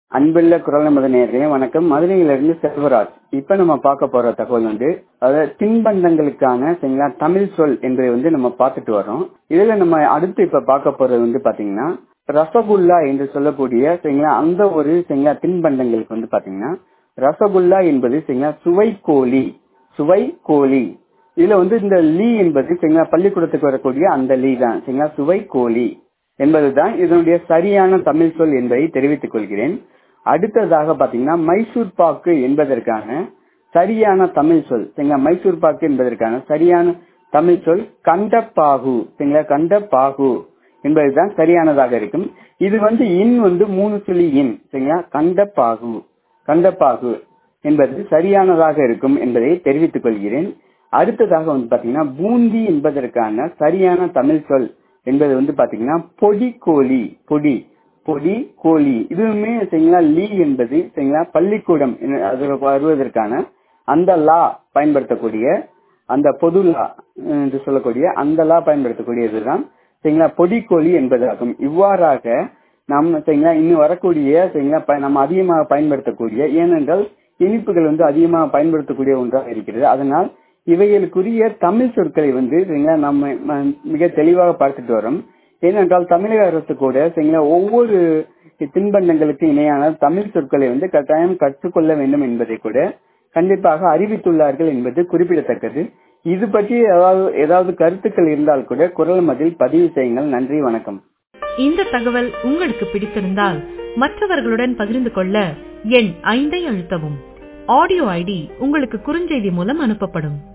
அன்புள்ள குரல் நமது நேர்களே வணக்கம் மதுரையிலிருந்து செல்வராஜ் இப்ப நம்ம பார்க்க போற தகவல் வந்து அதாவது தின்பண்டங்களுக்கான சரிங்களா தமிழ் சொல் என்பதை வந்து நம்ம பார்த்துட்டு வரோம் இதுல நம்ம அடுத்து இப்ப பார்க்க போறது வந்து பாத்தீங்கன்னா ரசகுல்லா என்று சொல்லக்கூடிய சரிங்களா அந்த ஒரு சரிங்களா தின்பண்டங்களுக்கு வந்து பாத்தீங்கன்னா ரசகுல்லா என்பது சரிங்களா சுவை கோழி சுவை கோழி இதுல வந்து இந்த லீ என்பது சரிங்களா பள்ளிக்கூடத்துக்கு வரக்கூடிய அந்த லீ தான் சரிங்களா சுவை கோழி என்பதுதான் இதனுடைய சரியான தமிழ் சொல் என்பதை தெரிவித்துக் கொள்கிறேன் அடுத்ததாக பாத்தீங்கன்னா மைசூர் பாக்கு என்பதற்கான சரியான தமிழ் சொல் சரிங்களா மைசூர் பாக்கு என்பதற்கான சரியான தமிழ் சொல் கண்டப்பாகு சரிங்களா கண்டப்பாகு என்பதுதான் சரியானதாக இருக்கும் இது வந்து இன் வந்து மூணு சொல்லி இன் சரிங்களா கண்டப்பாகு கண்டப்பாகு என்பது சரியானதாக இருக்கும் என்பதை தெரிவித்துக் கொள்கிறேன் அடுத்ததாக வந்து பாத்தீங்கன்னா பூந்தி என்பதற்கான சரியான தமிழ் சொல் என்பது வந்து பாத்தீங்கன்னா பொடி கோழி பொடி பொடி கோழி இதுவுமே சரிங்களா லீ என்பது சரிங்களா பள்ளிக்கூடம் அது வருவதற்கான அந்த லா பயன்படுத்தக்கூடிய அந்த பொது லா என்று சொல்லக்கூடிய அந்த லா பயன்படுத்தக்கூடியதுதான் சரிங்களா பொடி கோழி என்பதாகும் இவ்வாறாக நம்ம சரிங்களா இன்னும் வரக்கூடிய சரிங்களா நம்ம அதிகமாக பயன்படுத்தக்கூடிய ஏனென்றால் இனிப்புகள் வந்து அதிகமாக பயன்படுத்தக்கூடிய ஒன்றாக இருக்கிறது அதனால் இவைகளுக்குரிய தமிழ் சொற்களை வந்து சரிங்களா நம்ம மிக தெளிவாக பார்த்துட்டு வரோம் ஏனென்றால் தமிழக அரசு கூட சரிங்களா ஒவ்வொரு தின்பண்டங்களுக்கு இணையான தமிழ் சொற்களை வந்து கட்டாயம் கற்றுக்கொள்ள வேண்டும் என்பதை கூட கண்டிப்பாக அறிவித்துள்ளார்கள் என்பது குறிப்பிடத்தக்கது இது பற்றி ஏதாவது ஏதாவது கருத்துக்கள் இருந்தால் கூட குரல் மதில் பதிவு செய்யுங்கள் நன்றி வணக்கம் இந்த தகவல் உங்களுக்கு பிடித்திருந்தால் மற்றவர்களுடன் பகிர்ந்து கொள்ள எண் ஐந்தை அழுத்தவும் ஆடியோ ஐடி உங்களுக்கு குறுஞ்செய்தி மூலம் அனுப்பப்படும்